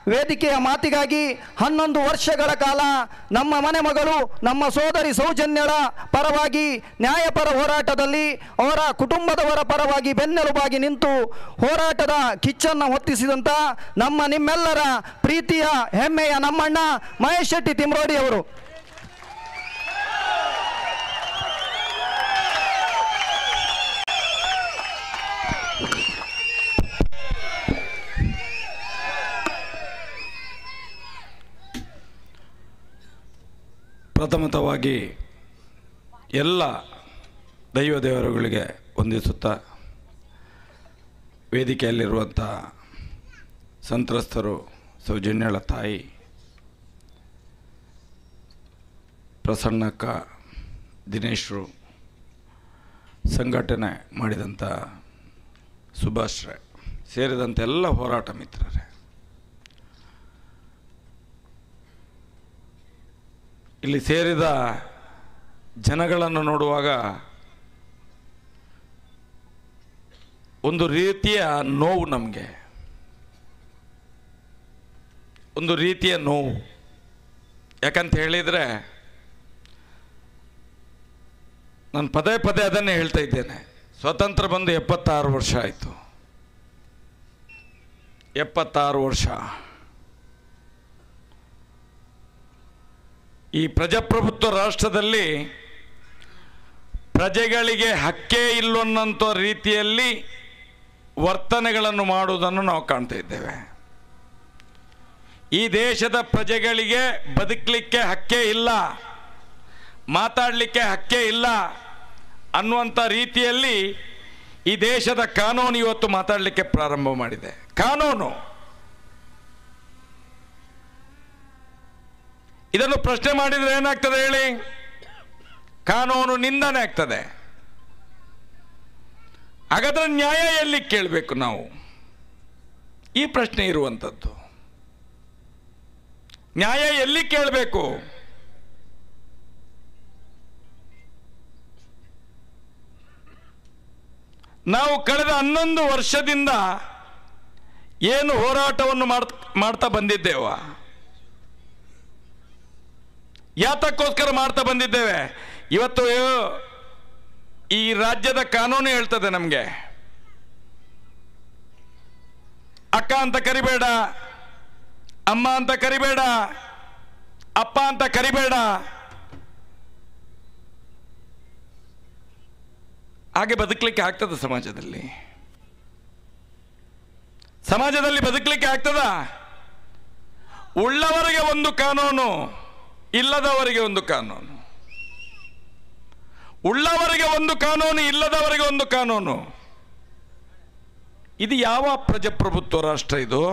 ವೇದಿಕೆಯ ಮಾತಿಗಾಗಿ ಹನ್ನೊಂದು ವರ್ಷಗಳ ಕಾಲ ನಮ್ಮ ಮನೆ ಮಗಳು ನಮ್ಮ ಸೋದರಿ ಸೌಜನ್ಯಳ ಪರವಾಗಿ ನ್ಯಾಯಪರ ಹೋರಾಟದಲ್ಲಿ ಅವರ ಕುಟುಂಬದವರ ಪರವಾಗಿ ಬೆನ್ನೆಲುಬಾಗಿ ನಿಂತು ಹೋರಾಟದ ಕಿಚ್ಚನ್ನು ಹೊತ್ತಿಸಿದಂಥ ನಮ್ಮ ನಿಮ್ಮೆಲ್ಲರ ಪ್ರೀತಿಯ ಹೆಮ್ಮೆಯ ನಮ್ಮಣ್ಣ ಮಹೇಶ್ ಶೆಟ್ಟಿ ತಿಮ್ರೋಡಿ ಅವರು ಪ್ರಥಮತವಾಗಿ ಎಲ್ಲ ದೈವ ದೇವರುಗಳಿಗೆ ವಂದಿಸುತ್ತಾ ವೇದಿಕೆಯಲ್ಲಿರುವಂಥ ಸಂತ್ರಸ್ತರು ಸೌಜನ್ಯಳ ತಾಯಿ ಪ್ರಸನ್ನಕ್ಕ ದಿನೇಶ್ರು ಸಂಘಟನೆ ಮಾಡಿದಂಥ ಸುಭಾಷ್ರೆ ಸೇರಿದಂಥ ಎಲ್ಲ ಹೋರಾಟ ಮಿತ್ರರೇ ಇಲ್ಲಿ ಸೇರಿದ ಜನಗಳನ್ನು ನೋಡುವಾಗ ಒಂದು ರೀತಿಯ ನೋವು ನಮಗೆ ಒಂದು ರೀತಿಯ ನೋವು ಯಾಕಂತ ಹೇಳಿದರೆ ನಾನು ಪದೇ ಪದೇ ಅದನ್ನೇ ಹೇಳ್ತಾ ಇದ್ದೇನೆ ಸ್ವತಂತ್ರ ಬಂದು ಎಪ್ಪತ್ತಾರು ವರ್ಷ ಆಯಿತು ಎಪ್ಪತ್ತಾರು ವರ್ಷ ಈ ಪ್ರಜಾಪ್ರಭುತ್ವ ರಾಷ್ಟ್ರದಲ್ಲಿ ಪ್ರಜೆಗಳಿಗೆ ಹಕ್ಕೇ ಇಲ್ಲೊನ್ನಂಥ ರೀತಿಯಲ್ಲಿ ವರ್ತನೆಗಳನ್ನು ಮಾಡುವುದನ್ನು ನಾವು ಕಾಣ್ತಾ ಇದ್ದೇವೆ ಈ ದೇಶದ ಪ್ರಜೆಗಳಿಗೆ ಬದುಕಲಿಕ್ಕೆ ಹಕ್ಕೇ ಇಲ್ಲ ಮಾತಾಡಲಿಕ್ಕೆ ಹಕ್ಕೇ ಇಲ್ಲ ಅನ್ನುವಂಥ ರೀತಿಯಲ್ಲಿ ಈ ದೇಶದ ಕಾನೂನು ಇವತ್ತು ಮಾತಾಡಲಿಕ್ಕೆ ಪ್ರಾರಂಭ ಮಾಡಿದೆ ಕಾನೂನು ಇದನ್ನು ಪ್ರಶ್ನೆ ಮಾಡಿದರೆ ಏನಾಗ್ತದೆ ಹೇಳಿ ಕಾನೂನು ನಿಂದನೆ ಆಗ್ತದೆ ಹಾಗಾದ್ರೆ ನ್ಯಾಯ ಎಲ್ಲಿ ಕೇಳಬೇಕು ನಾವು ಈ ಪ್ರಶ್ನೆ ಇರುವಂಥದ್ದು ನ್ಯಾಯ ಎಲ್ಲಿ ಕೇಳಬೇಕು ನಾವು ಕಳೆದ ಹನ್ನೊಂದು ವರ್ಷದಿಂದ ಏನು ಹೋರಾಟವನ್ನು ಮಾಡ್- ಮಾಡ್ತಾ ಬಂದಿದ್ದೇವ ಯಾತಕ್ಕೋಸ್ಕರ ಮಾಡ್ತಾ ಬಂದಿದ್ದೇವೆ ಇವತ್ತು ಈ ರಾಜ್ಯದ ಕಾನೂನು ಹೇಳ್ತದೆ ನಮಗೆ ಅಕ್ಕ ಅಂತ ಕರಿಬೇಡ ಅಮ್ಮ ಅಂತ ಕರಿಬೇಡ ಅಪ್ಪ ಅಂತ ಕರಿಬೇಡ ಹಾಗೆ ಬದುಕಲಿಕ್ಕೆ ಆಗ್ತದ ಸಮಾಜದಲ್ಲಿ ಸಮಾಜದಲ್ಲಿ ಬದುಕಲಿಕ್ಕೆ ಆಗ್ತದ ಉಳ್ಳವರಿಗೆ ಒಂದು ಕಾನೂನು ಇಲ್ಲದವರಿಗೆ ಒಂದು ಕಾನೂನು ಉಳ್ಳವರಿಗೆ ಒಂದು ಕಾನೂನು ಇಲ್ಲದವರಿಗೆ ಒಂದು ಕಾನೂನು ಇದು ಯಾವ ಪ್ರಜಾಪ್ರಭುತ್ವ ರಾಷ್ಟ್ರ ಇದು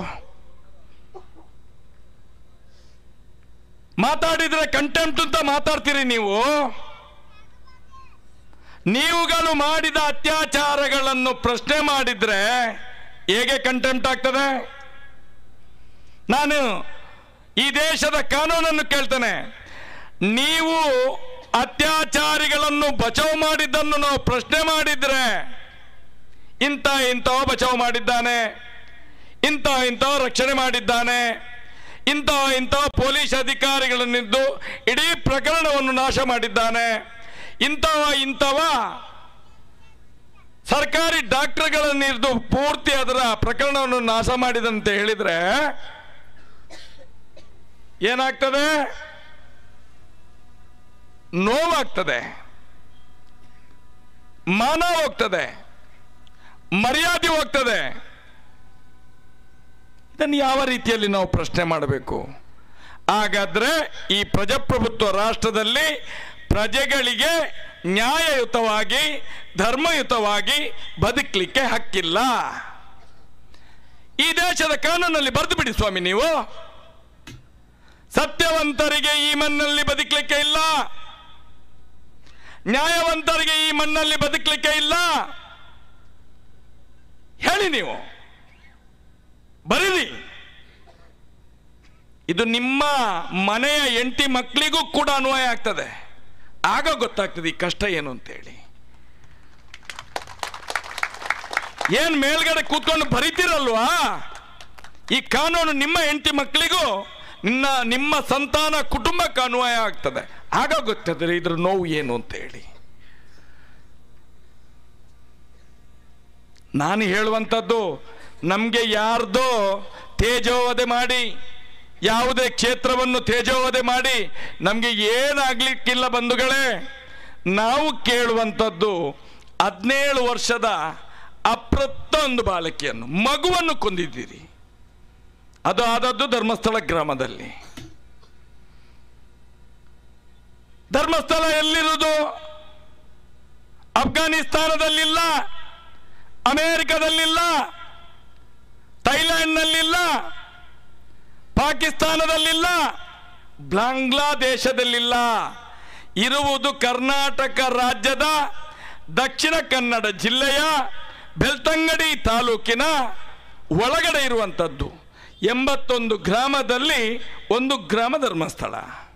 ಮಾತಾಡಿದ್ರೆ ಕಂಟೆಂಪ್ಟ್ ಅಂತ ಮಾತಾಡ್ತೀರಿ ನೀವು ನೀವುಗಳು ಮಾಡಿದ ಅತ್ಯಾಚಾರಗಳನ್ನು ಪ್ರಶ್ನೆ ಮಾಡಿದ್ರೆ ಹೇಗೆ ಕಂಟೆಂಪ್ಟ್ ಆಗ್ತದೆ ನಾನು ಈ ದೇಶದ ಕಾನೂನನ್ನು ಕೇಳ್ತೇನೆ ನೀವು ಅತ್ಯಾಚಾರಿಗಳನ್ನು ಬಚಾವ್ ಮಾಡಿದ್ದನ್ನು ನಾವು ಪ್ರಶ್ನೆ ಮಾಡಿದ್ರೆ ಇಂಥ ಇಂಥವ ಬಚಾವ್ ಮಾಡಿದ್ದಾನೆ ಇಂಥ ಇಂಥವ ರಕ್ಷಣೆ ಮಾಡಿದ್ದಾನೆ ಇಂಥ ಇಂಥ ಪೊಲೀಸ್ ಅಧಿಕಾರಿಗಳನ್ನಿದ್ದು ಇಡೀ ಪ್ರಕರಣವನ್ನು ನಾಶ ಮಾಡಿದ್ದಾನೆ ಇಂಥವ ಇಂಥವ ಸರ್ಕಾರಿ ಡಾಕ್ಟರ್ಗಳನ್ನಿದ್ದು ಪೂರ್ತಿ ಅದರ ಪ್ರಕರಣವನ್ನು ನಾಶ ಮಾಡಿದಂತೆ ಹೇಳಿದ್ರೆ ಏನಾಗ್ತದೆ ನೋವಾಗ್ತದೆ ಮಾನ ಹೋಗ್ತದೆ ಮರ್ಯಾದೆ ಹೋಗ್ತದೆ ಇದನ್ನು ಯಾವ ರೀತಿಯಲ್ಲಿ ನಾವು ಪ್ರಶ್ನೆ ಮಾಡಬೇಕು ಹಾಗಾದ್ರೆ ಈ ಪ್ರಜಾಪ್ರಭುತ್ವ ರಾಷ್ಟ್ರದಲ್ಲಿ ಪ್ರಜೆಗಳಿಗೆ ನ್ಯಾಯಯುತವಾಗಿ ಧರ್ಮಯುತವಾಗಿ ಬದುಕಲಿಕ್ಕೆ ಹಕ್ಕಿಲ್ಲ ಈ ದೇಶದ ಕಾನೂನಲ್ಲಿ ಬರೆದು ಬಿಡಿ ಸ್ವಾಮಿ ನೀವು ಸತ್ಯವಂತರಿಗೆ ಈ ಮಣ್ಣಲ್ಲಿ ಬದುಕಲಿಕ್ಕೆ ಇಲ್ಲ ನ್ಯಾಯವಂತರಿಗೆ ಈ ಮಣ್ಣಲ್ಲಿ ಬದುಕಲಿಕ್ಕೆ ಇಲ್ಲ ಹೇಳಿ ನೀವು ಬರೀರಿ ಇದು ನಿಮ್ಮ ಮನೆಯ ಎಂಟಿ ಮಕ್ಕಳಿಗೂ ಕೂಡ ಅನ್ವಯ ಆಗ್ತದೆ ಆಗ ಗೊತ್ತಾಗ್ತದೆ ಈ ಕಷ್ಟ ಏನು ಅಂತೇಳಿ ಏನ್ ಮೇಲ್ಗಡೆ ಕೂತ್ಕೊಂಡು ಬರಿತೀರಲ್ವಾ ಈ ಕಾನೂನು ನಿಮ್ಮ ಹೆಂಡತಿ ಮಕ್ಕಳಿಗೂ ನಿನ್ನ ನಿಮ್ಮ ಸಂತಾನ ಕುಟುಂಬಕ್ಕೆ ಅನ್ವಯ ಆಗ್ತದೆ ಆಗ ಗೊತ್ತದೆ ಇದ್ರ ನೋವು ಏನು ಅಂತ ಹೇಳಿ ನಾನು ಹೇಳುವಂಥದ್ದು ನಮಗೆ ಯಾರ್ದೋ ತೇಜೋವಧೆ ಮಾಡಿ ಯಾವುದೇ ಕ್ಷೇತ್ರವನ್ನು ತೇಜೋವಧೆ ಮಾಡಿ ನಮಗೆ ಏನಾಗ್ಲಿಕ್ಕಿಲ್ಲ ಬಂಧುಗಳೇ ನಾವು ಕೇಳುವಂಥದ್ದು ಹದಿನೇಳು ವರ್ಷದ ಅಪ್ರತ್ತ ಒಂದು ಬಾಲಕಿಯನ್ನು ಮಗುವನ್ನು ಕೊಂದಿದ್ದೀರಿ ಅದು ಆದದ್ದು ಧರ್ಮಸ್ಥಳ ಗ್ರಾಮದಲ್ಲಿ ಧರ್ಮಸ್ಥಳ ಎಲ್ಲಿರುವುದು ಅಫ್ಘಾನಿಸ್ತಾನದಲ್ಲಿಲ್ಲ ಅಮೇರಿಕದಲ್ಲಿಲ್ಲ ಥೈಲ್ಯಾಂಡ್ನಲ್ಲಿಲ್ಲ ಪಾಕಿಸ್ತಾನದಲ್ಲಿಲ್ಲ ಬಾಂಗ್ಲಾದೇಶದಲ್ಲಿಲ್ಲ ಇರುವುದು ಕರ್ನಾಟಕ ರಾಜ್ಯದ ದಕ್ಷಿಣ ಕನ್ನಡ ಜಿಲ್ಲೆಯ ಬೆಳ್ತಂಗಡಿ ತಾಲೂಕಿನ ಒಳಗಡೆ ಇರುವಂಥದ್ದು ಎಂಬತ್ತೊಂದು ಗ್ರಾಮದಲ್ಲಿ ಒಂದು ಗ್ರಾಮ ಧರ್ಮಸ್ಥಳ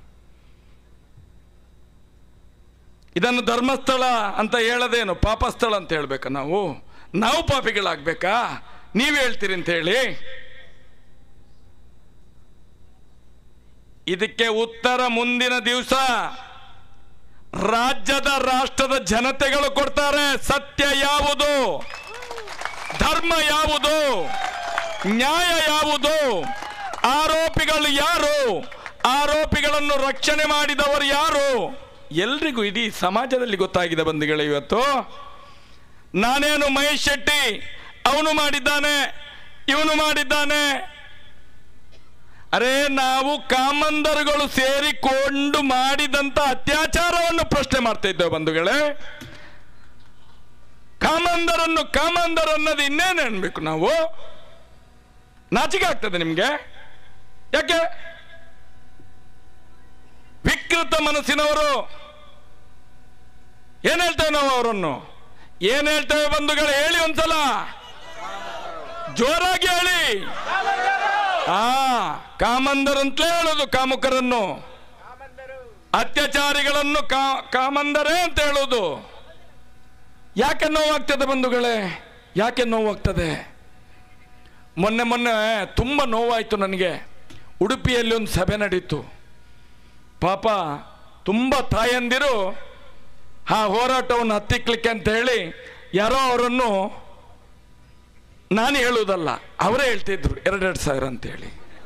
ಇದನ್ನು ಧರ್ಮಸ್ಥಳ ಅಂತ ಹೇಳದೇನು ಪಾಪಸ್ಥಳ ಅಂತ ಹೇಳ್ಬೇಕಾ ನಾವು ನಾವು ಪಾಪಿಗಳಾಗ್ಬೇಕಾ ನೀವು ಹೇಳ್ತೀರಿ ಅಂತ ಹೇಳಿ ಇದಕ್ಕೆ ಉತ್ತರ ಮುಂದಿನ ದಿವಸ ರಾಜ್ಯದ ರಾಷ್ಟ್ರದ ಜನತೆಗಳು ಕೊಡ್ತಾರೆ ಸತ್ಯ ಯಾವುದು ಧರ್ಮ ಯಾವುದು ನ್ಯಾಯ ಯಾವುದು ಆರೋಪಿಗಳು ಯಾರು ಆರೋಪಿಗಳನ್ನು ರಕ್ಷಣೆ ಮಾಡಿದವರು ಯಾರು ಎಲ್ರಿಗೂ ಇಡೀ ಸಮಾಜದಲ್ಲಿ ಗೊತ್ತಾಗಿದೆ ಬಂಧುಗಳೇ ಇವತ್ತು ನಾನೇನು ಮಹೇಶ್ ಶೆಟ್ಟಿ ಅವನು ಮಾಡಿದ್ದಾನೆ ಇವನು ಮಾಡಿದ್ದಾನೆ ಅರೆ ನಾವು ಕಾಮಂದರುಗಳು ಸೇರಿಕೊಂಡು ಮಾಡಿದಂತ ಅತ್ಯಾಚಾರವನ್ನು ಪ್ರಶ್ನೆ ಮಾಡ್ತಾ ಇದ್ದೇವೆ ಬಂಧುಗಳೇ ಕಾಮಂದರನ್ನು ಕಾಮಂದರ್ ಅನ್ನೋದು ಇನ್ನೇನು ಅನ್ಬೇಕು ನಾವು ನಾಚಿಕೆ ಆಗ್ತದೆ ನಿಮ್ಗೆ ಯಾಕೆ ವಿಕೃತ ಮನಸ್ಸಿನವರು ಏನ್ ಹೇಳ್ತೇವೆ ನಾವು ಅವರನ್ನು ಏನ್ ಹೇಳ್ತೇವೆ ಬಂಧುಗಳು ಹೇಳಿ ಒಂದ್ಸಲ ಜೋರಾಗಿ ಹೇಳಿ ಆ ಕಾಮಂದರ್ ಅಂತಲೇ ಹೇಳೋದು ಕಾಮುಕರನ್ನು ಅತ್ಯಾಚಾರಿಗಳನ್ನು ಕಾ ಕಾಮಂದರೇ ಅಂತ ಹೇಳೋದು ಯಾಕೆ ನೋವಾಗ್ತದೆ ಬಂಧುಗಳೇ ಯಾಕೆ ನೋವಾಗ್ತದೆ ಮೊನ್ನೆ ಮೊನ್ನೆ ತುಂಬ ನೋವಾಯಿತು ನನಗೆ ಉಡುಪಿಯಲ್ಲಿ ಒಂದು ಸಭೆ ನಡೀತು ಪಾಪ ತುಂಬ ತಾಯಂದಿರು ಆ ಹೋರಾಟವನ್ನು ಹತ್ತಿಕ್ಲಿಕ್ಕೆ ಅಂತ ಹೇಳಿ ಯಾರೋ ಅವರನ್ನು ನಾನು ಹೇಳುವುದಲ್ಲ ಅವರೇ ಹೇಳ್ತಿದ್ರು ಎರಡೆರಡು ಸಾವಿರ ಅಂತೇಳಿ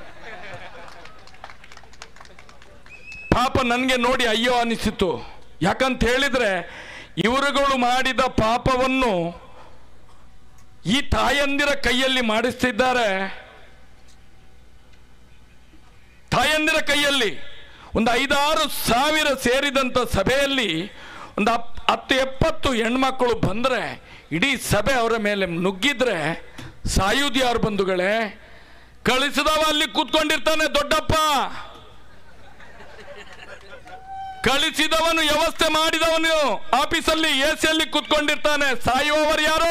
ಪಾಪ ನನಗೆ ನೋಡಿ ಅಯ್ಯೋ ಅನಿಸಿತು ಯಾಕಂತ ಹೇಳಿದ್ರೆ ಇವರುಗಳು ಮಾಡಿದ ಪಾಪವನ್ನು ಈ ತಾಯಂದಿರ ಕೈಯಲ್ಲಿ ಮಾಡಿಸ್ತಿದ್ದಾರೆ ತಾಯಂದಿರ ಕೈಯಲ್ಲಿ ಒಂದು ಐದಾರು ಸಾವಿರ ಸೇರಿದಂಥ ಸಭೆಯಲ್ಲಿ ಒಂದು ಹಪ್- ಹತ್ತು ಎಪ್ಪತ್ತು ಹೆಣ್ಮಕ್ಳು ಬಂದರೆ ಇಡೀ ಸಭೆ ಅವರ ಮೇಲೆ ನುಗ್ಗಿದ್ರೆ ಸಾಯುವುದು ಯಾರು ಬಂಧುಗಳೇ ಕಳಿಸಿದವ ಅಲ್ಲಿ ಕೂತ್ಕೊಂಡಿರ್ತಾನೆ ದೊಡ್ಡಪ್ಪ ಕಳಿಸಿದವನು ವ್ಯವಸ್ಥೆ ಮಾಡಿದವನು ಆಫೀಸಲ್ಲಿ ಎ ಸಿಯಲ್ಲಿ ಕೂತ್ಕೊಂಡಿರ್ತಾನೆ ಸಾಯುವವರು ಯಾರು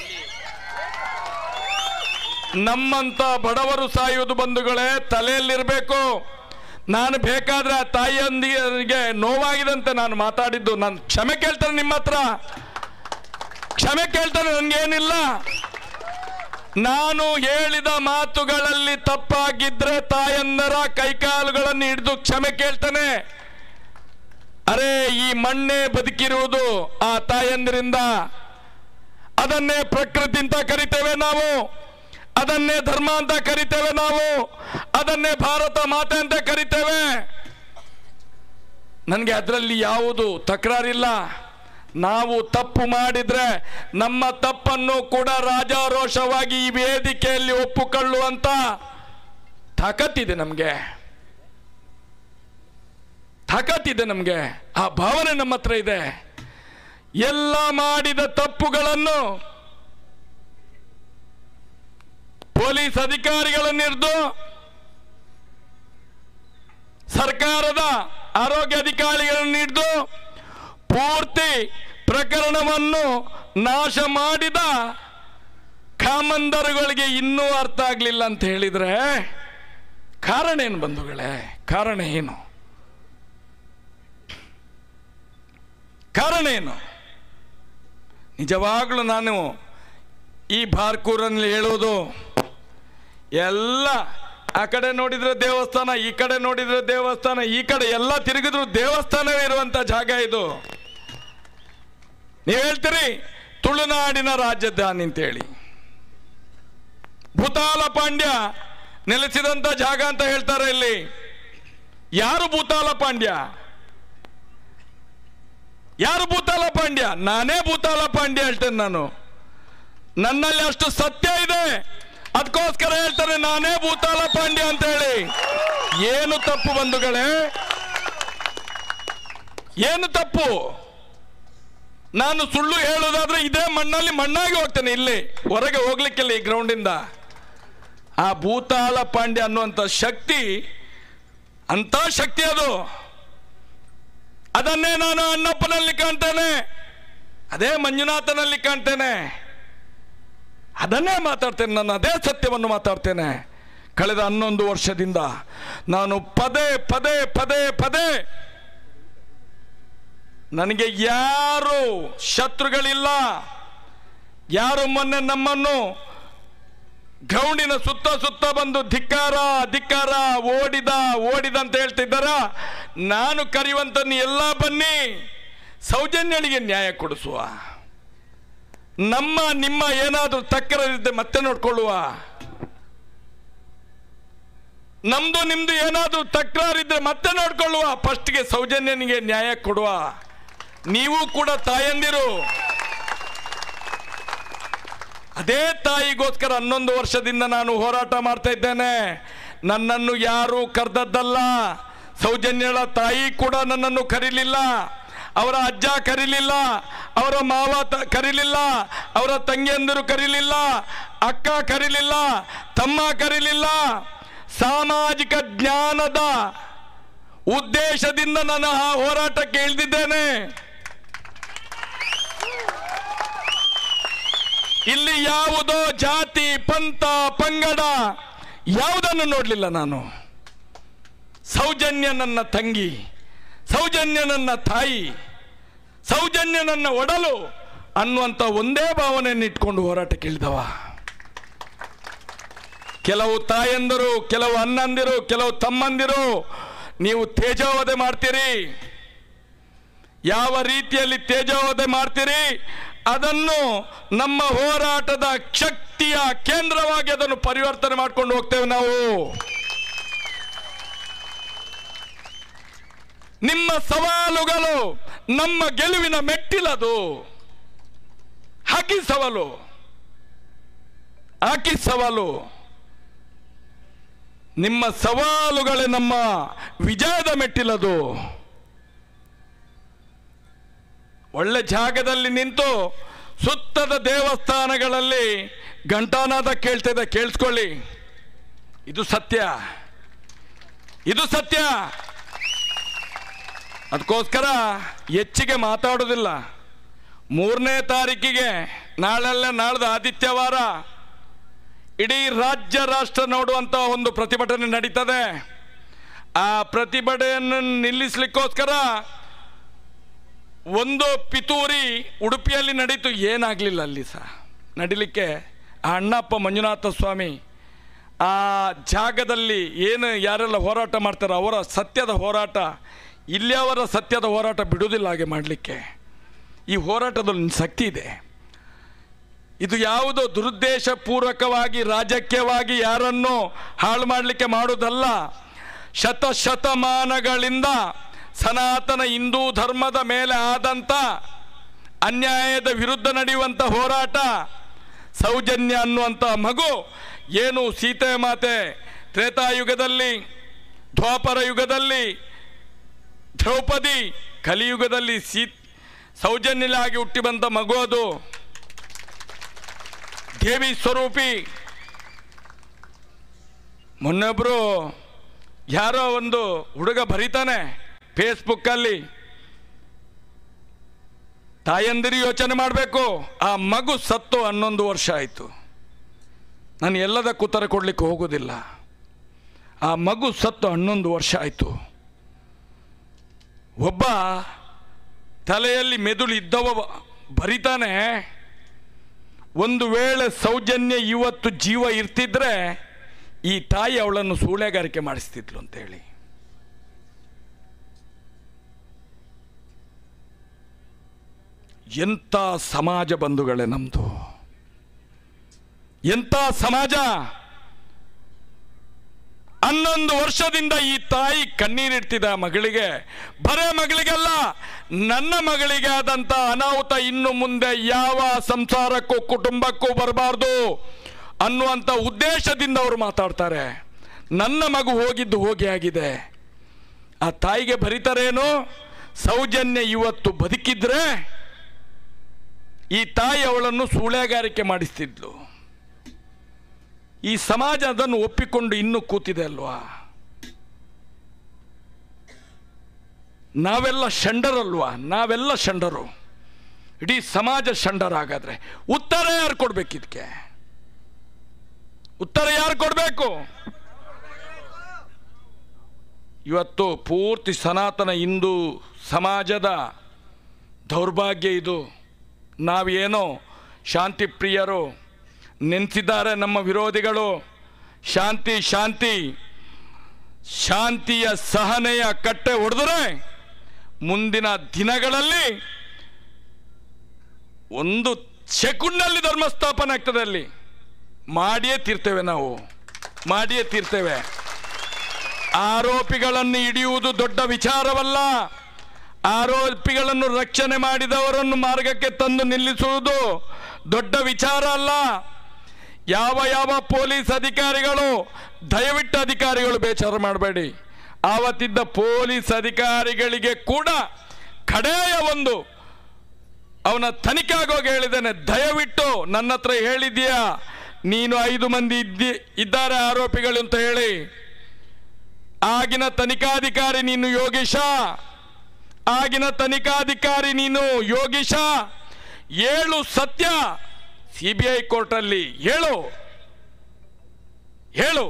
ನಮ್ಮಂತ ಬಡವರು ಸಾಯುವುದು ಬಂಧುಗಳೇ ತಲೆಯಲ್ಲಿರಬೇಕು ನಾನು ಬೇಕಾದ್ರೆ ಆ ತಾಯಿಯೊಂದಿಗೆ ನೋವಾಗಿದಂತೆ ನಾನು ಮಾತಾಡಿದ್ದು ನಾನು ಕ್ಷಮೆ ಕೇಳ್ತೇನೆ ನಿಮ್ಮ ಹತ್ರ ಕ್ಷಮೆ ಕೇಳ್ತೇನೆ ನನಗೇನಿಲ್ಲ ನಾನು ಹೇಳಿದ ಮಾತುಗಳಲ್ಲಿ ತಪ್ಪಾಗಿದ್ರೆ ತಾಯಂದರ ಕೈಕಾಲುಗಳನ್ನು ಹಿಡಿದು ಕ್ಷಮೆ ಕೇಳ್ತೇನೆ ಅರೆ ಈ ಮಣ್ಣೆ ಬದುಕಿರುವುದು ಆ ತಾಯಂದಿರಿಂದ ಅದನ್ನೇ ಪ್ರಕೃತಿ ಅಂತ ಕರಿತೇವೆ ನಾವು ಅದನ್ನೇ ಧರ್ಮ ಅಂತ ಕರಿತೇವೆ ನಾವು ಅದನ್ನೇ ಭಾರತ ಮಾತೆ ಅಂತ ಕರಿತೇವೆ ನನಗೆ ಅದರಲ್ಲಿ ಯಾವುದು ತಕರಾರಿಲ್ಲ ನಾವು ತಪ್ಪು ಮಾಡಿದ್ರೆ ನಮ್ಮ ತಪ್ಪನ್ನು ಕೂಡ ರಾಜಾರೋಷವಾಗಿ ಈ ವೇದಿಕೆಯಲ್ಲಿ ಒಪ್ಪುಕೊಳ್ಳುವಂತ ತಾಕತ್ತಿದೆ ನಮಗೆ ತಾಕತ್ತಿದೆ ನಮಗೆ ಆ ಭಾವನೆ ನಮ್ಮ ಹತ್ರ ಇದೆ ಎಲ್ಲ ಮಾಡಿದ ತಪ್ಪುಗಳನ್ನು ಪೊಲೀಸ್ ಅಧಿಕಾರಿಗಳನ್ನು ಹಿಡಿದು ಸರ್ಕಾರದ ಆರೋಗ್ಯ ಅಧಿಕಾರಿಗಳನ್ನು ಹಿಡಿದು ಪೂರ್ತಿ ಪ್ರಕರಣವನ್ನು ನಾಶ ಮಾಡಿದ ಕಾಮಂದರುಗಳಿಗೆ ಇನ್ನೂ ಅರ್ಥ ಆಗಲಿಲ್ಲ ಅಂತ ಹೇಳಿದ್ರೆ ಕಾರಣ ಏನು ಬಂಧುಗಳೇ ಕಾರಣ ಏನು ಕಾರಣ ಏನು ನಿಜವಾಗ್ಲೂ ನಾನು ಈ ಬಾರ್ಕೂರಲ್ಲಿ ಹೇಳೋದು ಎಲ್ಲ ಆ ಕಡೆ ನೋಡಿದ್ರೆ ದೇವಸ್ಥಾನ ಈ ಕಡೆ ನೋಡಿದ್ರೆ ದೇವಸ್ಥಾನ ಈ ಕಡೆ ಎಲ್ಲ ತಿರುಗಿದ್ರು ದೇವಸ್ಥಾನವೇ ಇರುವಂತ ಜಾಗ ಇದು ನೀವು ಹೇಳ್ತೀರಿ ತುಳುನಾಡಿನ ರಾಜಧಾನಿ ಅಂತೇಳಿ ಭೂತಾಲ ಪಾಂಡ್ಯ ನೆಲೆಸಿದಂತ ಜಾಗ ಅಂತ ಹೇಳ್ತಾರೆ ಇಲ್ಲಿ ಯಾರು ಭೂತಾಲ ಪಾಂಡ್ಯ ಯಾರು ಭೂತಾಲ ಪಾಂಡ್ಯ ನಾನೇ ಭೂತಾಲ ಪಾಂಡ್ಯ ಹೇಳ್ತೇನೆ ನಾನು ನನ್ನಲ್ಲಿ ಅಷ್ಟು ಸತ್ಯ ಇದೆ ಅದಕ್ಕೋಸ್ಕರ ಹೇಳ್ತಾರೆ ನಾನೇ ಭೂತಾಲ ಪಾಂಡ್ಯ ಅಂತ ಹೇಳಿ ಏನು ತಪ್ಪು ಬಂಧುಗಳೇ ಏನು ತಪ್ಪು ನಾನು ಸುಳ್ಳು ಹೇಳೋದಾದ್ರೆ ಇದೇ ಮಣ್ಣಲ್ಲಿ ಮಣ್ಣಾಗಿ ಹೋಗ್ತೇನೆ ಇಲ್ಲಿ ಹೊರಗೆ ಹೋಗ್ಲಿಕ್ಕಿಲ್ಲ ಈ ಗ್ರೌಂಡಿಂದ ಆ ಭೂತಾಳ ಪಾಂಡ್ಯ ಅನ್ನುವಂಥ ಶಕ್ತಿ ಅಂತ ಶಕ್ತಿ ಅದು ಅದನ್ನೇ ನಾನು ಅಣ್ಣಪ್ಪನಲ್ಲಿ ಕಾಣ್ತೇನೆ ಅದೇ ಮಂಜುನಾಥನಲ್ಲಿ ಕಾಣ್ತೇನೆ ಅದನ್ನೇ ಮಾತಾಡ್ತೇನೆ ನಾನು ಅದೇ ಸತ್ಯವನ್ನು ಮಾತಾಡ್ತೇನೆ ಕಳೆದ ಹನ್ನೊಂದು ವರ್ಷದಿಂದ ನಾನು ಪದೇ ಪದೇ ಪದೇ ಪದೇ ನನಗೆ ಯಾರು ಶತ್ರುಗಳಿಲ್ಲ ಯಾರು ಮೊನ್ನೆ ನಮ್ಮನ್ನು ಗ್ರೌಂಡಿನ ಸುತ್ತ ಸುತ್ತ ಬಂದು ಧಿಕ್ಕಾರ ಧಿಕ್ಕಾರ ಓಡಿದ ಓಡಿದ ಅಂತ ಹೇಳ್ತಿದ್ದಾರ ನಾನು ಕರೆಯುವಂತ ನೀ ಎಲ್ಲ ಬನ್ನಿ ಸೌಜನ್ಯಳಿಗೆ ನ್ಯಾಯ ಕೊಡಿಸುವ ನಮ್ಮ ನಿಮ್ಮ ಏನಾದರೂ ತಕ್ಕರಿದ್ದೆ ಮತ್ತೆ ನೋಡ್ಕೊಳ್ಳುವ ನಮ್ದು ನಿಮ್ದು ಏನಾದರೂ ತಕರಾರಿದ್ರೆ ಮತ್ತೆ ನೋಡ್ಕೊಳ್ಳುವ ಫಸ್ಟ್ಗೆ ಸೌಜನ್ಯನಿಗೆ ನ್ಯಾಯ ಕೊಡುವ ನೀವು ಕೂಡ ತಾಯಂದಿರು ಅದೇ ತಾಯಿಗೋಸ್ಕರ ಹನ್ನೊಂದು ವರ್ಷದಿಂದ ನಾನು ಹೋರಾಟ ಮಾಡ್ತಾ ಇದ್ದೇನೆ ನನ್ನನ್ನು ಯಾರು ಕರೆದದ್ದಲ್ಲ ಸೌಜನ್ಯಳ ತಾಯಿ ಕೂಡ ನನ್ನನ್ನು ಕರೀಲಿಲ್ಲ ಅವರ ಅಜ್ಜ ಕರೀಲಿಲ್ಲ ಅವರ ಮಾವ ತ- ಕರೀಲಿಲ್ಲ ಅವರ ತಂಗಿಯಂದಿರು ಕರೀಲಿಲ್ಲ ಅಕ್ಕ ಕರೀಲಿಲ್ಲ ತಮ್ಮ ಕರೀಲಿಲ್ಲ ಸಾಮಾಜಿಕ ಜ್ಞಾನದ ಉದ್ದೇಶದಿಂದ ನಾನು ಆ ಹೋರಾಟಕ್ಕೆ ಇಳಿದಿದ್ದೇನೆ ಇಲ್ಲಿ ಯಾವುದೋ ಜಾತಿ ಪಂಥ ಪಂಗಡ ಯಾವುದನ್ನು ನೋಡಲಿಲ್ಲ ನಾನು ಸೌಜನ್ಯ ನನ್ನ ತಂಗಿ ಸೌಜನ್ಯ ನನ್ನ ತಾಯಿ ಸೌಜನ್ಯ ನನ್ನ ಒಡಲು ಅನ್ನುವಂಥ ಒಂದೇ ಭಾವನೆಯನ್ನು ಇಟ್ಕೊಂಡು ಹೋರಾಟಕ್ಕೆ ಇಳಿದವ ಕೆಲವು ತಾಯಂದಿರು ಕೆಲವು ಅಣ್ಣಂದಿರು ಕೆಲವು ತಮ್ಮಂದಿರು ನೀವು ತೇಜೋವಧೆ ಮಾಡ್ತೀರಿ ಯಾವ ರೀತಿಯಲ್ಲಿ ತೇಜೋವಧೆ ಮಾಡ್ತೀರಿ ಅದನ್ನು ನಮ್ಮ ಹೋರಾಟದ ಶಕ್ತಿಯ ಕೇಂದ್ರವಾಗಿ ಅದನ್ನು ಪರಿವರ್ತನೆ ಮಾಡ್ಕೊಂಡು ಹೋಗ್ತೇವೆ ನಾವು ನಿಮ್ಮ ಸವಾಲುಗಳು ನಮ್ಮ ಗೆಲುವಿನ ಮೆಟ್ಟಿಲದು ಹಾಕಿ ಸವಾಲು ಹಾಕಿ ಸವಾಲು ನಿಮ್ಮ ಸವಾಲುಗಳೇ ನಮ್ಮ ವಿಜಯದ ಮೆಟ್ಟಿಲದು ಒಳ್ಳೆ ಜಾಗದಲ್ಲಿ ನಿಂತು ಸುತ್ತದ ದೇವಸ್ಥಾನಗಳಲ್ಲಿ ಘಂಟಾನಾದ ಕೇಳ್ತಿದೆ ಕೇಳಿಸ್ಕೊಳ್ಳಿ ಇದು ಸತ್ಯ ಇದು ಸತ್ಯ ಅದಕ್ಕೋಸ್ಕರ ಹೆಚ್ಚಿಗೆ ಮಾತಾಡೋದಿಲ್ಲ ಮೂರನೇ ತಾರೀಕಿಗೆ ನಾಳೆಲ್ಲ ನಾಳ್ದು ಆದಿತ್ಯವಾರ ಇಡೀ ರಾಜ್ಯ ರಾಷ್ಟ್ರ ನೋಡುವಂತ ಒಂದು ಪ್ರತಿಭಟನೆ ನಡೀತದೆ ಆ ಪ್ರತಿಭಟನೆಯನ್ನು ನಿಲ್ಲಿಸ್ಲಿಕ್ಕೋಸ್ಕರ ಒಂದು ಪಿತೂರಿ ಉಡುಪಿಯಲ್ಲಿ ನಡೀತು ಏನಾಗಲಿಲ್ಲ ಅಲ್ಲಿ ಸಹ ನಡಿಲಿಕ್ಕೆ ಆ ಅಣ್ಣಪ್ಪ ಮಂಜುನಾಥ ಸ್ವಾಮಿ ಆ ಜಾಗದಲ್ಲಿ ಏನು ಯಾರೆಲ್ಲ ಹೋರಾಟ ಮಾಡ್ತಾರೋ ಅವರ ಸತ್ಯದ ಹೋರಾಟ ಇಲ್ಲಿ ಅವರ ಸತ್ಯದ ಹೋರಾಟ ಬಿಡುವುದಿಲ್ಲ ಹಾಗೆ ಮಾಡಲಿಕ್ಕೆ ಈ ಹೋರಾಟದಲ್ಲಿ ಶಕ್ತಿ ಇದೆ ಇದು ಯಾವುದೋ ದುರುದ್ದೇಶಪೂರ್ವಕವಾಗಿ ರಾಜಕೀಯವಾಗಿ ಯಾರನ್ನು ಹಾಳು ಮಾಡಲಿಕ್ಕೆ ಮಾಡುವುದಲ್ಲ ಶತ ಶತಮಾನಗಳಿಂದ ಸನಾತನ ಹಿಂದೂ ಧರ್ಮದ ಮೇಲೆ ಆದಂಥ ಅನ್ಯಾಯದ ವಿರುದ್ಧ ನಡೆಯುವಂಥ ಹೋರಾಟ ಸೌಜನ್ಯ ಅನ್ನುವಂಥ ಮಗು ಏನು ಸೀತೆ ಮಾತೆ ತ್ರೇತಾಯುಗದಲ್ಲಿ ದ್ವಾಪರ ಯುಗದಲ್ಲಿ ದ್ರೌಪದಿ ಕಲಿಯುಗದಲ್ಲಿ ಸೀ ಸೌಜನ್ಯಲಾಗಿ ಹುಟ್ಟಿ ಬಂದ ಮಗು ಅದು ದೇವಿ ಸ್ವರೂಪಿ ಮೊನ್ನೊಬ್ರು ಯಾರೋ ಒಂದು ಹುಡುಗ ಬರೀತಾನೆ ಫೇಸ್ಬುಕ್ಕಲ್ಲಿ ತಾಯಂದಿರು ಯೋಚನೆ ಮಾಡಬೇಕು ಆ ಮಗು ಸತ್ತು ಹನ್ನೊಂದು ವರ್ಷ ಆಯಿತು ನಾನು ಎಲ್ಲದಕ್ಕೂ ಉತ್ತರ ಕೊಡಲಿಕ್ಕೆ ಹೋಗೋದಿಲ್ಲ ಆ ಮಗು ಸತ್ತು ಹನ್ನೊಂದು ವರ್ಷ ಆಯಿತು ಒಬ್ಬ ತಲೆಯಲ್ಲಿ ಮೆದುಳು ಇದ್ದವ ಬರಿತಾನೆ ಒಂದು ವೇಳೆ ಸೌಜನ್ಯ ಇವತ್ತು ಜೀವ ಇರ್ತಿದ್ರೆ ಈ ತಾಯಿ ಅವಳನ್ನು ಸೂಳೆಗಾರಿಕೆ ಮಾಡಿಸ್ತಿದ್ಲು ಅಂತೇಳಿ ಎಂಥ ಸಮಾಜ ಬಂಧುಗಳೇ ನಮ್ದು ಎಂಥ ಸಮಾಜ ಹನ್ನೊಂದು ವರ್ಷದಿಂದ ಈ ತಾಯಿ ಕಣ್ಣೀರಿಡ್ತಿದ್ದ ಮಗಳಿಗೆ ಬರೇ ಮಗಳಿಗಲ್ಲ ನನ್ನ ಮಗಳಿಗೆ ಆದಂತ ಅನಾಹುತ ಇನ್ನು ಮುಂದೆ ಯಾವ ಸಂಸಾರಕ್ಕೂ ಕುಟುಂಬಕ್ಕೂ ಬರಬಾರ್ದು ಅನ್ನುವಂಥ ಉದ್ದೇಶದಿಂದ ಅವರು ಮಾತಾಡ್ತಾರೆ ನನ್ನ ಮಗು ಹೋಗಿದ್ದು ಹೋಗಿ ಆಗಿದೆ ಆ ತಾಯಿಗೆ ಬರೀತಾರೇನು ಸೌಜನ್ಯ ಇವತ್ತು ಬದುಕಿದ್ರೆ ಈ ತಾಯಿ ಅವಳನ್ನು ಸೂಳೆಗಾರಿಕೆ ಮಾಡಿಸ್ತಿದ್ಲು ಈ ಸಮಾಜ ಅದನ್ನು ಒಪ್ಪಿಕೊಂಡು ಇನ್ನೂ ಕೂತಿದೆ ಅಲ್ವಾ ನಾವೆಲ್ಲ ಷಂಡರಲ್ವಾ ನಾವೆಲ್ಲ ಷಂಡರು ಇಡೀ ಸಮಾಜ ಷಂಡರಾಗಾದ್ರೆ ಉತ್ತರ ಯಾರು ಕೊಡ್ಬೇಕು ಇದಕ್ಕೆ ಉತ್ತರ ಯಾರು ಕೊಡಬೇಕು ಇವತ್ತು ಪೂರ್ತಿ ಸನಾತನ ಹಿಂದೂ ಸಮಾಜದ ದೌರ್ಭಾಗ್ಯ ಇದು ನಾವೇನೋ ಶಾಂತಿ ಪ್ರಿಯರು ನೆನೆಸಿದ್ದಾರೆ ನಮ್ಮ ವಿರೋಧಿಗಳು ಶಾಂತಿ ಶಾಂತಿ ಶಾಂತಿಯ ಸಹನೆಯ ಕಟ್ಟೆ ಹೊಡೆದರೆ ಮುಂದಿನ ದಿನಗಳಲ್ಲಿ ಒಂದು ಸೆಕೆಂಡ್ನಲ್ಲಿ ಧರ್ಮ ಸ್ಥಾಪನೆ ಆಗ್ತದೆ ಅಲ್ಲಿ ಮಾಡಿಯೇ ತೀರ್ತೇವೆ ನಾವು ಮಾಡಿಯೇ ತೀರ್ತೇವೆ ಆರೋಪಿಗಳನ್ನು ಹಿಡಿಯುವುದು ದೊಡ್ಡ ವಿಚಾರವಲ್ಲ ಆರೋಪಿಗಳನ್ನು ರಕ್ಷಣೆ ಮಾಡಿದವರನ್ನು ಮಾರ್ಗಕ್ಕೆ ತಂದು ನಿಲ್ಲಿಸುವುದು ದೊಡ್ಡ ವಿಚಾರ ಅಲ್ಲ ಯಾವ ಯಾವ ಪೊಲೀಸ್ ಅಧಿಕಾರಿಗಳು ದಯವಿಟ್ಟು ಅಧಿಕಾರಿಗಳು ಬೇಚಾರ ಮಾಡಬೇಡಿ ಆವತ್ತಿದ್ದ ಪೊಲೀಸ್ ಅಧಿಕಾರಿಗಳಿಗೆ ಕೂಡ ಕಡೆಯ ಒಂದು ಅವನ ತನಿಖೆ ಆಗೋಗಿ ಹೇಳಿದ್ದೇನೆ ದಯವಿಟ್ಟು ನನ್ನ ಹತ್ರ ಹೇಳಿದ್ಯಾ ನೀನು ಐದು ಮಂದಿ ಇದ್ದಿ ಇದ್ದಾರೆ ಆರೋಪಿಗಳು ಅಂತ ಹೇಳಿ ಆಗಿನ ತನಿಖಾಧಿಕಾರಿ ನೀನು ಯೋಗೀಶ ಆಗಿನ ತನಿಖಾಧಿಕಾರಿ ನೀನು ಯೋಗೀಶ ಏಳು ಸತ್ಯ ಸಿ ಬಿ ಐ ಕೋರ್ಟಲ್ಲಿ ಹೇಳು ಹೇಳು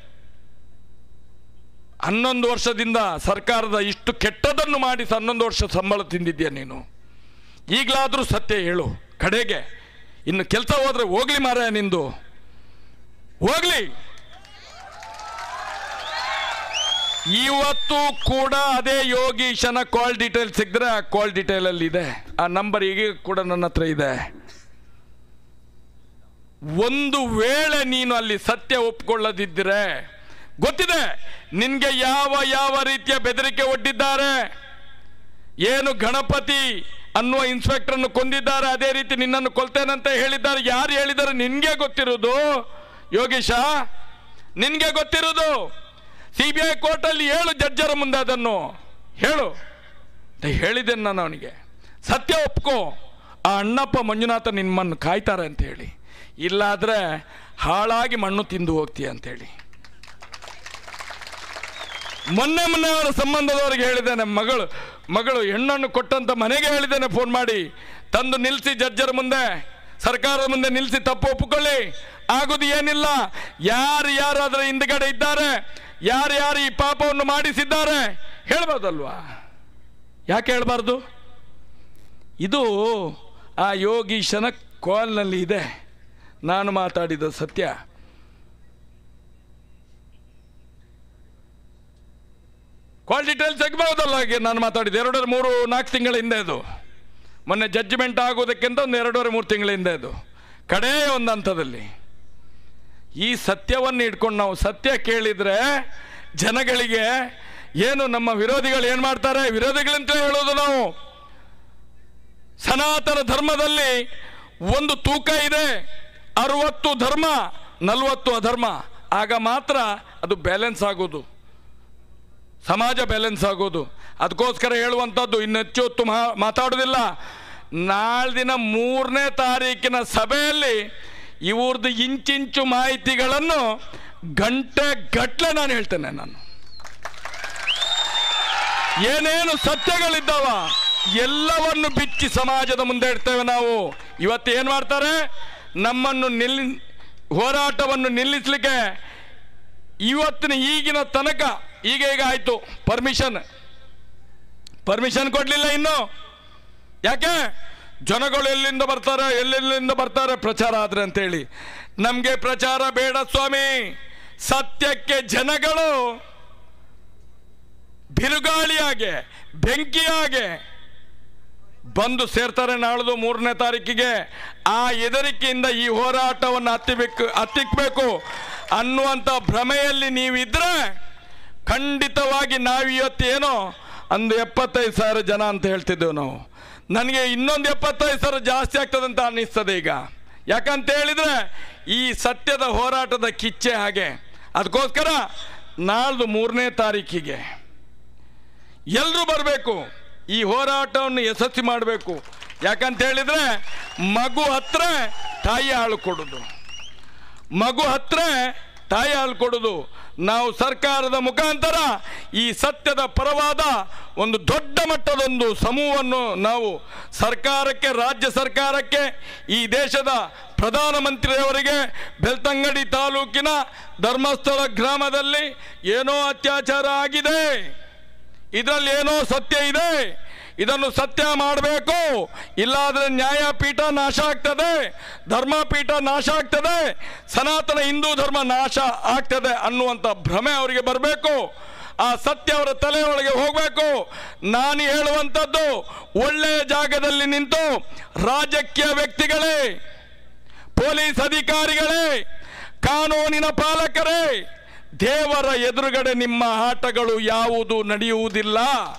ಹನ್ನೊಂದು ವರ್ಷದಿಂದ ಸರ್ಕಾರದ ಇಷ್ಟು ಕೆಟ್ಟದನ್ನು ಮಾಡಿ ಹನ್ನೊಂದು ವರ್ಷ ಸಂಬಳ ತಿಂದಿದ್ಯಾ ನೀನು ಈಗಲಾದರೂ ಸತ್ಯ ಹೇಳು ಕಡೆಗೆ ಇನ್ನು ಕೆಲಸ ಹೋದ್ರೆ ಹೋಗ್ಲಿ ಮಾರಾಯ ನಿಂದು ಹೋಗ್ಲಿ ಇವತ್ತು ಕೂಡ ಅದೇ ಯೋಗೀಶನ ಕಾಲ್ ಡೀಟೇಲ್ ಸಿಕ್ಕಿದ್ರೆ ಆ ಕಾಲ್ ಡೀಟೇಲ್ ಅಲ್ಲಿ ಇದೆ ಆ ನಂಬರ್ ಈಗ ಕೂಡ ನನ್ನ ಹತ್ರ ಇದೆ ಒಂದು ವೇಳೆ ನೀನು ಅಲ್ಲಿ ಸತ್ಯ ಒಪ್ಕೊಳ್ಳದಿದ್ದರೆ ಗೊತ್ತಿದೆ ನಿನ್ಗೆ ಯಾವ ಯಾವ ರೀತಿಯ ಬೆದರಿಕೆ ಒಡ್ಡಿದ್ದಾರೆ ಏನು ಗಣಪತಿ ಅನ್ನುವ ಇನ್ಸ್ಪೆಕ್ಟರ್ನ್ನು ಕೊಂದಿದ್ದಾರೆ ಅದೇ ರೀತಿ ನಿನ್ನನ್ನು ಕೊಲ್ತೇನಂತ ಹೇಳಿದ್ದಾರೆ ಯಾರು ಹೇಳಿದ್ದಾರೆ ನಿನ್ಗೆ ಗೊತ್ತಿರೋದು ಯೋಗೀಶ ನಿನ್ಗೆ ಗೊತ್ತಿರೋದು ಸಿ ಬಿ ಐ ಕೋರ್ಟಲ್ಲಿ ಹೇಳು ಜಡ್ಜರ ಮುಂದೆ ಅದನ್ನು ಹೇಳು ಅಂತ ಹೇಳಿದ್ದೇನೆ ನಾನು ಅವನಿಗೆ ಸತ್ಯ ಒಪ್ಕೋ ಆ ಅಣ್ಣಪ್ಪ ಮಂಜುನಾಥ ನಿಮ್ಮನ್ನು ಕಾಯ್ತಾರೆ ಅಂತ ಹೇಳಿ ಇಲ್ಲಾದ್ರೆ ಹಾಳಾಗಿ ಮಣ್ಣು ತಿಂದು ಹೋಗ್ತೀಯ ಅಂತೇಳಿ ಮೊನ್ನೆ ಮೊನ್ನೆ ಅವರ ಸಂಬಂಧದವರಿಗೆ ಹೇಳಿದ್ದೇನೆ ಮಗಳು ಮಗಳು ಹೆಣ್ಣನ್ನು ಕೊಟ್ಟಂತ ಮನೆಗೆ ಹೇಳಿದ್ದೇನೆ ಫೋನ್ ಮಾಡಿ ತಂದು ನಿಲ್ಲಿಸಿ ಜಡ್ಜರ ಮುಂದೆ ಸರ್ಕಾರದ ಮುಂದೆ ನಿಲ್ಲಿಸಿ ತಪ್ಪು ಒಪ್ಪಿಕೊಳ್ಳಿ ಆಗುದು ಏನಿಲ್ಲ ಯಾರು ಯಾರು ಅದರ ಹಿಂದ್ಗಡೆ ಇದ್ದಾರೆ ಯಾರು ಯಾರು ಈ ಪಾಪವನ್ನು ಮಾಡಿಸಿದ್ದಾರೆ ಹೇಳ್ಬೋದಲ್ವಾ ಯಾಕೆ ಹೇಳ್ಬಾರ್ದು ಇದು ಆ ಯೋಗೀಶನ ಕಾಲ್ನಲ್ಲಿ ಇದೆ ನಾನು ಮಾತಾಡಿದ ಸತ್ಯ ಕಾಲ್ ಡೀಟೇಲ್ ಸಿಗ್ಬಹುದಲ್ಲ ಹಾಗೆ ನಾನು ಮಾತಾಡಿದ್ದು ಎರಡೂವರೆ ಮೂರು ನಾಲ್ಕು ತಿಂಗಳ ಹಿಂದೆ ಇದು ಮೊನ್ನೆ ಜಡ್ಜ್ಮೆಂಟ್ ಆಗೋದಕ್ಕಿಂತ ಒಂದು ಎರಡೂವರೆ ಮೂರು ತಿಂಗಳ ಹಿಂದೆ ಇದು ಕಡೇ ಒಂದು ಹಂತದಲ್ಲಿ ಈ ಸತ್ಯವನ್ನು ಇಟ್ಕೊಂಡು ನಾವು ಸತ್ಯ ಕೇಳಿದ್ರೆ ಜನಗಳಿಗೆ ಏನು ನಮ್ಮ ವಿರೋಧಿಗಳು ಏನು ಮಾಡ್ತಾರೆ ವಿರೋಧಿಗಳಂತ ಹೇಳೋದು ನಾವು ಸನಾತನ ಧರ್ಮದಲ್ಲಿ ಒಂದು ತೂಕ ಇದೆ ಅರವತ್ತು ಧರ್ಮ ನಲವತ್ತು ಅಧರ್ಮ ಆಗ ಮಾತ್ರ ಅದು ಬ್ಯಾಲೆನ್ಸ್ ಆಗೋದು ಸಮಾಜ ಬ್ಯಾಲೆನ್ಸ್ ಆಗೋದು ಅದಕ್ಕೋಸ್ಕರ ಹೇಳುವಂಥದ್ದು ಇನ್ನು ಹೆಚ್ಚು ಹೊತ್ತು ಮಾ- ಮಾತಾಡೋದಿಲ್ಲ ನಾಳೆ ದಿನ ಮೂರನೇ ತಾರೀಕಿನ ಸಭೆಯಲ್ಲಿ ಇವ್ರದ್ದು ಇಂಚಿಂಚು ಮಾಹಿತಿಗಳನ್ನು ಗಂಟೆ ಗಟ್ಟಲೆ ನಾನು ಹೇಳ್ತೇನೆ ನಾನು ಏನೇನು ಸತ್ಯಗಳಿದ್ದಾವ ಎಲ್ಲವನ್ನು ಬಿಚ್ಚಿ ಸಮಾಜದ ಮುಂದೆ ಇಡ್ತೇವೆ ನಾವು ಇವತ್ತು ಏನು ಮಾಡ್ತಾರೆ ನಮ್ಮನ್ನು ನಿಲ್ಲಿ ಹೋರಾಟವನ್ನು ನಿಲ್ಲಿಸಲಿಕ್ಕೆ ಇವತ್ತಿನ ಈಗಿನ ತನಕ ಈಗ ಈಗ ಆಯಿತು ಪರ್ಮಿಷನ್ ಪರ್ಮಿಷನ್ ಕೊಡಲಿಲ್ಲ ಇನ್ನು ಯಾಕೆ ಜನಗಳು ಎಲ್ಲಿಂದ ಬರ್ತಾರೆ ಎಲ್ಲೆಲ್ಲಿಂದ ಬರ್ತಾರೆ ಪ್ರಚಾರ ಆದ್ರೆ ಅಂತೇಳಿ ನಮಗೆ ಪ್ರಚಾರ ಬೇಡ ಸ್ವಾಮಿ ಸತ್ಯಕ್ಕೆ ಜನಗಳು ಬಿರುಗಾಳಿಯಾಗೆ ಬೆಂಕಿಯಾಗೆ ಬಂದು ಸೇರ್ತಾರೆ ನಾಳ್ದು ಮೂರನೇ ತಾರೀಕಿಗೆ ಆ ಹೆದರಿಕೆಯಿಂದ ಈ ಹೋರಾಟವನ್ನು ಹತ್ತಿಬೇಕು ಹತ್ತಿಕ್ಬೇಕು ಅನ್ನುವಂಥ ಭ್ರಮೆಯಲ್ಲಿ ನೀವಿದ್ರೆ ಖಂಡಿತವಾಗಿ ನಾವು ಇವತ್ತೇನೋ ಒಂದು ಎಪ್ಪತ್ತೈದು ಸಾವಿರ ಜನ ಅಂತ ಹೇಳ್ತಿದ್ದೇವೆ ನಾವು ನನಗೆ ಇನ್ನೊಂದು ಎಪ್ಪತ್ತೈದು ಸಾವಿರ ಜಾಸ್ತಿ ಆಗ್ತದೆ ಅಂತ ಅನ್ನಿಸ್ತದೆ ಈಗ ಯಾಕಂತ ಹೇಳಿದ್ರೆ ಈ ಸತ್ಯದ ಹೋರಾಟದ ಕಿಚ್ಚೆ ಹಾಗೆ ಅದಕ್ಕೋಸ್ಕರ ನಾಳ್ದು ಮೂರನೇ ತಾರೀಕಿಗೆ ಎಲ್ಲರೂ ಬರಬೇಕು ಈ ಹೋರಾಟವನ್ನು ಯಶಸ್ವಿ ಮಾಡಬೇಕು ಯಾಕಂತ ಹೇಳಿದ್ರೆ ಮಗು ಹತ್ರ ತಾಯಿ ಹಾಳು ಕೊಡೋದು ಮಗು ಹತ್ರ ತಾಯಿ ಹಾಲು ಕೊಡೋದು ನಾವು ಸರ್ಕಾರದ ಮುಖಾಂತರ ಈ ಸತ್ಯದ ಪರವಾದ ಒಂದು ದೊಡ್ಡ ಮಟ್ಟದೊಂದು ಸಮೂಹವನ್ನು ನಾವು ಸರ್ಕಾರಕ್ಕೆ ರಾಜ್ಯ ಸರ್ಕಾರಕ್ಕೆ ಈ ದೇಶದ ಪ್ರಧಾನಮಂತ್ರಿಯವರಿಗೆ ಬೆಳ್ತಂಗಡಿ ತಾಲೂಕಿನ ಧರ್ಮಸ್ಥಳ ಗ್ರಾಮದಲ್ಲಿ ಏನೋ ಅತ್ಯಾಚಾರ ಆಗಿದೆ ಇದರಲ್ಲಿ ಏನೋ ಸತ್ಯ ಇದೆ ಇದನ್ನು ಸತ್ಯ ಮಾಡಬೇಕು ಇಲ್ಲಾದ್ರೆ ನ್ಯಾಯಪೀಠ ನಾಶ ಆಗ್ತದೆ ಧರ್ಮಪೀಠ ನಾಶ ಆಗ್ತದೆ ಸನಾತನ ಹಿಂದೂ ಧರ್ಮ ನಾಶ ಆಗ್ತದೆ ಅನ್ನುವಂಥ ಭ್ರಮೆ ಅವರಿಗೆ ಬರಬೇಕು ಆ ಸತ್ಯ ಅವರ ತಲೆಯೊಳಗೆ ಹೋಗಬೇಕು ನಾನು ಹೇಳುವಂಥದ್ದು ಒಳ್ಳೆಯ ಜಾಗದಲ್ಲಿ ನಿಂತು ರಾಜಕೀಯ ವ್ಯಕ್ತಿಗಳೇ ಪೊಲೀಸ್ ಅಧಿಕಾರಿಗಳೇ ಕಾನೂನಿನ ಪಾಲಕರೇ ದೇವರ ಎದುರುಗಡೆ ನಿಮ್ಮ ಆಟಗಳು ಯಾವುದು ನಡೆಯುವುದಿಲ್ಲ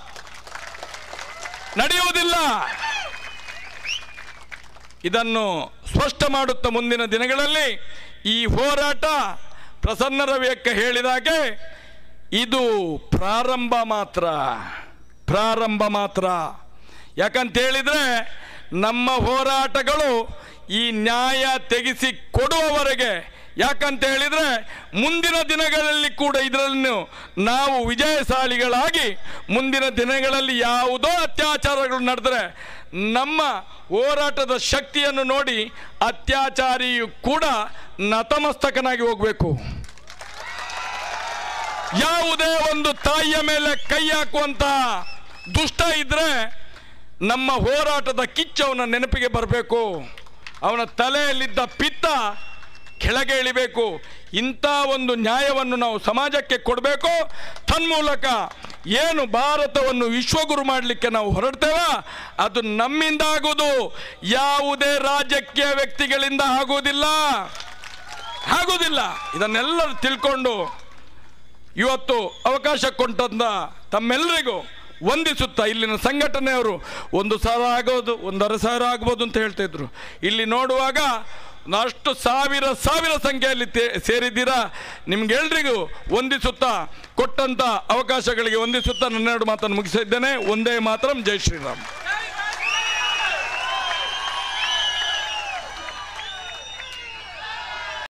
ನಡೆಯುವುದಿಲ್ಲ ಇದನ್ನು ಸ್ಪಷ್ಟ ಮಾಡುತ್ತಾ ಮುಂದಿನ ದಿನಗಳಲ್ಲಿ ಈ ಹೋರಾಟ ಪ್ರಸನ್ನ ರವಿಯಕ್ಕ ಹೇಳಿದಾಗೆ ಇದು ಪ್ರಾರಂಭ ಮಾತ್ರ ಪ್ರಾರಂಭ ಮಾತ್ರ ಯಾಕಂತ ಹೇಳಿದ್ರೆ ನಮ್ಮ ಹೋರಾಟಗಳು ಈ ನ್ಯಾಯ ತೆಗೆಸಿ ಕೊಡುವವರೆಗೆ ಯಾಕಂತ ಹೇಳಿದ್ರೆ ಮುಂದಿನ ದಿನಗಳಲ್ಲಿ ಕೂಡ ಇದನ್ನು ನಾವು ವಿಜಯಶಾಲಿಗಳಾಗಿ ಮುಂದಿನ ದಿನಗಳಲ್ಲಿ ಯಾವುದೋ ಅತ್ಯಾಚಾರಗಳು ನಡೆದ್ರೆ ನಮ್ಮ ಹೋರಾಟದ ಶಕ್ತಿಯನ್ನು ನೋಡಿ ಅತ್ಯಾಚಾರಿಯು ಕೂಡ ನತಮಸ್ತಕನಾಗಿ ಹೋಗಬೇಕು ಯಾವುದೇ ಒಂದು ತಾಯಿಯ ಮೇಲೆ ಕೈ ಹಾಕುವಂತಹ ದುಷ್ಟ ಇದ್ರೆ ನಮ್ಮ ಹೋರಾಟದ ಕಿಚ್ಚು ಅವನ ನೆನಪಿಗೆ ಬರಬೇಕು ಅವನ ತಲೆಯಲ್ಲಿದ್ದ ಪಿತ್ತ ಕೆಳಗೆ ಇಳಿಬೇಕು ಇಂಥ ಒಂದು ನ್ಯಾಯವನ್ನು ನಾವು ಸಮಾಜಕ್ಕೆ ಕೊಡಬೇಕು ತನ್ಮೂಲಕ ಏನು ಭಾರತವನ್ನು ವಿಶ್ವಗುರು ಮಾಡಲಿಕ್ಕೆ ನಾವು ಹೊರಡ್ತೇವ ಅದು ನಮ್ಮಿಂದ ಆಗುವುದು ಯಾವುದೇ ರಾಜಕೀಯ ವ್ಯಕ್ತಿಗಳಿಂದ ಆಗುವುದಿಲ್ಲ ಆಗುವುದಿಲ್ಲ ಇದನ್ನೆಲ್ಲರೂ ತಿಳ್ಕೊಂಡು ಇವತ್ತು ಅವಕಾಶ ಕೊಟ್ಟಂತ ತಮ್ಮೆಲ್ಲರಿಗೂ ವಂದಿಸುತ್ತಾ ಇಲ್ಲಿನ ಸಂಘಟನೆಯವರು ಒಂದು ಸಾವಿರ ಆಗೋದು ಒಂದೂವರೆ ಸಾವಿರ ಆಗ್ಬೋದು ಅಂತ ಹೇಳ್ತಾ ಇದ್ರು ಇಲ್ಲಿ ನೋಡುವಾಗ ಅಷ್ಟು ಸಾವಿರ ಸಾವಿರ ಸಂಖ್ಯೆಯಲ್ಲಿ ತೇ- ಸೇರಿದ್ದೀರಾ ನಿಮ್ಗೆಲ್ರಿಗೂ ವಂದಿಸುತ್ತಾ ಕೊಟ್ಟಂತ ಅವಕಾಶಗಳಿಗೆ ವಂದಿಸುತ್ತಾ ನನ್ನೆರಡು ಮಾತನ್ನು ಮುಗಿಸಿದ್ದೇನೆ ಒಂದೇ ಮಾತ್ರ ಜೈ ಶ್ರೀರಾಮ್